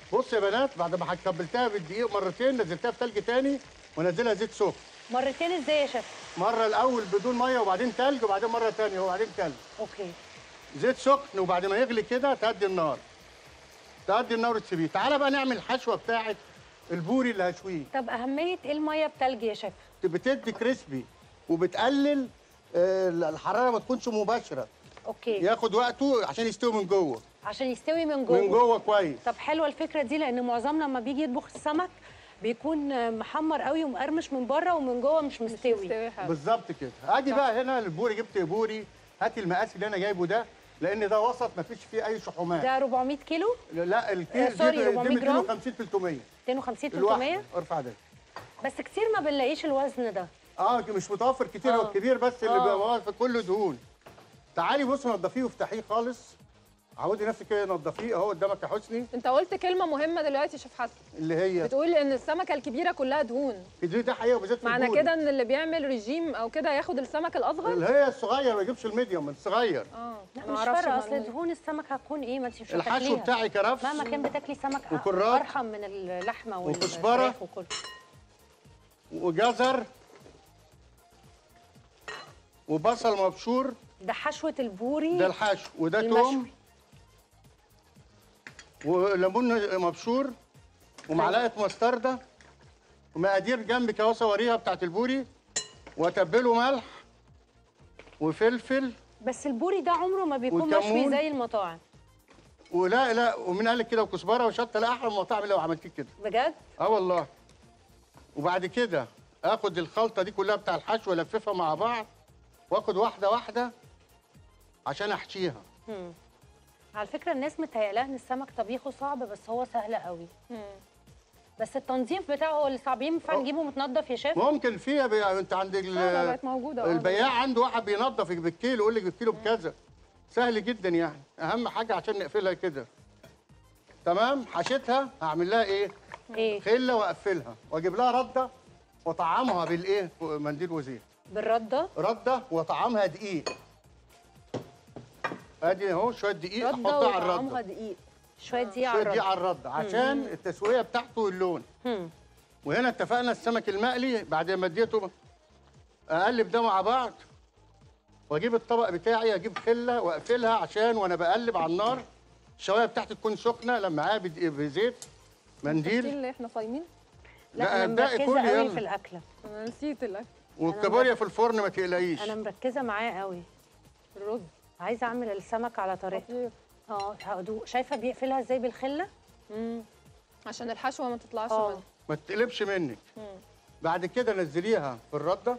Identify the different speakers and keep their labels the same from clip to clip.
Speaker 1: بص يا بنات بعد ما كبلتها بالدقيق مرتين نزلتها في تلج تاني ونزلها زيت سخن
Speaker 2: مرتين ازاي يا شيف
Speaker 1: مره الاول بدون ميه وبعدين تلج وبعدين مره تانية وبعدين تلج
Speaker 2: اوكي
Speaker 1: زيت سخن وبعد ما يغلي كده تهدي النار تهدي النار وتسيبيه تعالى بقى نعمل الحشوه بتاعت البوري اللي هشويه
Speaker 2: طب اهميه ايه الميه بتلج يا شيف
Speaker 1: بتدي كريسبي وبتقلل آه، الحراره ما تكونش مباشره
Speaker 2: اوكي
Speaker 1: ياخد وقته عشان يستوي من جوه
Speaker 2: عشان يستوي من جوه
Speaker 1: من جوه كويس
Speaker 2: طب حلوه الفكره دي لان معظمنا لما بيجي يطبخ السمك بيكون محمر قوي ومقرمش من بره ومن جوه مش مستوي
Speaker 3: مستوي حلو
Speaker 1: بالظبط كده اجي بقى هنا للبوري جبت بوري هاتي المقاس اللي انا جايبه ده لان ده وسط ما فيش فيه اي شحومات
Speaker 2: ده 400 كيلو
Speaker 1: لا الكيلو
Speaker 2: آه، سوري، 400 جرام؟
Speaker 1: 250 300
Speaker 2: 250
Speaker 1: الواحد
Speaker 2: 300
Speaker 1: ارفع ده
Speaker 2: بس كتير ما بنلاقيش الوزن ده
Speaker 1: اه مش متوفر كتير هو
Speaker 2: آه.
Speaker 1: الكبير بس اللي
Speaker 2: آه.
Speaker 1: بيبقى واقف كله دهون تعالي بص نضفيه وافتحيه خالص عودي نفسك كده نضفيه اهو قدامك يا حسني
Speaker 3: انت قلت كلمه مهمه دلوقتي يا شيف حسن
Speaker 1: اللي هي
Speaker 3: بتقول ان السمكه الكبيره كلها دهون
Speaker 1: دي ده حقيقه وبالذات في
Speaker 3: معنى
Speaker 1: البوري.
Speaker 3: كده ان اللي بيعمل ريجيم او كده ياخد السمك الاصغر
Speaker 1: اللي هي الصغير ما يجيبش الميديوم الصغير
Speaker 3: اه
Speaker 2: لا
Speaker 3: ما
Speaker 2: مش
Speaker 3: اعرفش
Speaker 2: فارقه اصل
Speaker 3: المعلومة دي.
Speaker 2: دهون السمك هتكون ايه ما انت مش
Speaker 1: الحشو
Speaker 2: هتاكليها.
Speaker 1: بتاعي كرفس
Speaker 2: مهما كان بتاكلي سمك أ-
Speaker 1: وكرات.
Speaker 2: ارحم من اللحمه
Speaker 1: وكزبرة.
Speaker 2: والفراخ وكله
Speaker 1: وجزر وبصل مبشور
Speaker 2: ده حشوه البوري
Speaker 1: ده الحشو وده
Speaker 2: المشوي.
Speaker 1: توم وليمون مبشور ومعلقه مستردة ومقادير جنبك اهو صوريها بتاعت البوري واتبله ملح وفلفل
Speaker 2: بس البوري ده عمره ما بيكون
Speaker 1: وكمون.
Speaker 2: مشوي زي المطاعم
Speaker 1: ولا لا ومين قال لك كده وكزبره وشطه لا احلى من المطاعم لو عملتيه كده
Speaker 2: بجد
Speaker 1: اه والله وبعد كده اخد الخلطه دي كلها بتاع الحشو الففها مع بعض واخد واحده واحده عشان احشيها
Speaker 2: مم. على فكره الناس متهيألها ان السمك طبيخه صعب بس هو سهل قوي
Speaker 3: مم.
Speaker 2: بس التنظيف بتاعه هو اللي صعب ينفع
Speaker 1: أه.
Speaker 2: نجيبه متنضف يا شيف
Speaker 1: ممكن فيها بي... انت عندك ال-
Speaker 3: اه بقت موجوده اه
Speaker 1: البياع عنده واحد بينظف بالكيلو يقول لك الكيلو بكذا سهل جدا يعني اهم حاجه عشان نقفلها كده تمام حشيتها هعمل لها ايه
Speaker 2: ايه
Speaker 1: خله واقفلها واجيب لها رده واطعمها بالايه منديل وزيت
Speaker 2: بالرده
Speaker 1: رده واطعمها دقيق ادي اهو شويه دقيق
Speaker 3: رده
Speaker 1: احطها على
Speaker 3: وطعمها
Speaker 1: الرده
Speaker 3: دقيق
Speaker 2: شويه دي
Speaker 1: شويه
Speaker 2: على
Speaker 1: دقيق
Speaker 2: الرده
Speaker 1: على الرده عشان التسويه بتاعته واللون
Speaker 2: مم.
Speaker 1: وهنا اتفقنا السمك المقلي بعد ما اديته اقلب ده مع بعض واجيب الطبق بتاعي اجيب خله واقفلها عشان وانا بقلب على النار الشوايه بتاعتي تكون سخنه لما معاها بد- بزيت
Speaker 3: دي
Speaker 1: منديل
Speaker 3: اللي احنا صايمين
Speaker 2: لا,
Speaker 1: لا،
Speaker 2: انا
Speaker 1: الباقي
Speaker 2: مركزه
Speaker 1: كله
Speaker 2: قوي
Speaker 1: يلا.
Speaker 2: في الاكله
Speaker 3: انا نسيت الاكل
Speaker 1: والكابوريا في الفرن ما تقلقيش
Speaker 2: انا مركزه معاه قوي
Speaker 3: الرز
Speaker 2: عايزه اعمل السمك على طريقته
Speaker 3: خطير
Speaker 2: اه هدوق شايفه بيقفلها ازاي بالخله
Speaker 3: مم. عشان الحشوه ما تطلعش
Speaker 2: اه
Speaker 3: منها
Speaker 1: ما تقلبش منك
Speaker 3: مم.
Speaker 1: بعد كده نزليها في الرده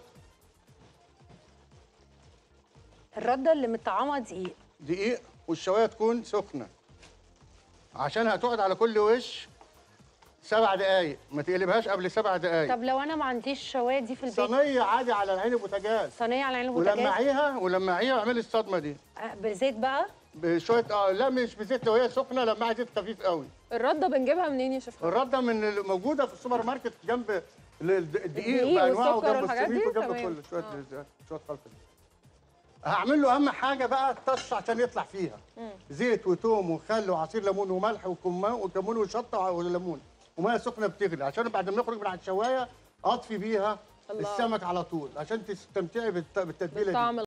Speaker 2: الرده اللي مطعمه دقيق
Speaker 1: دقيق والشوايه تكون سخنه عشان هتقعد على كل وش سبع دقايق ما تقلبهاش قبل سبع دقايق
Speaker 2: طب لو انا ما عنديش شوايه دي في البيت
Speaker 1: صينيه عادي على العين بوتاجاز
Speaker 2: صينيه على عين البوتاجاز
Speaker 1: ولمعيها ولمعيها واعملي الصدمه دي
Speaker 2: آه، بزيت بقى
Speaker 1: بشويه اه لا مش بزيت لو هي سخنه لمعي زيت خفيف قوي
Speaker 3: الرده بنجيبها منين يا شيف حسن؟
Speaker 1: الرده من اللي موجوده في السوبر ماركت جنب ال- الدقيق
Speaker 3: الدقيق
Speaker 1: بانواعه
Speaker 3: والسكر
Speaker 1: وجنب
Speaker 3: والحاجات
Speaker 1: السميد
Speaker 3: دي؟
Speaker 1: وجنب
Speaker 3: تمام.
Speaker 1: كله شويه
Speaker 3: آه.
Speaker 1: شويه خلطه دي. هعمل له اهم حاجه بقى الطش عشان يطلع فيها زيت وتوم وخل وعصير ليمون وملح وكمان وكمون وشطه وليمون وميه سخنه بتغلي عشان بعد ما نخرج من على الشوايه اطفي بيها
Speaker 3: الله.
Speaker 1: السمك على طول عشان تستمتعي بالت- بالتتبيله دي
Speaker 3: بالطعم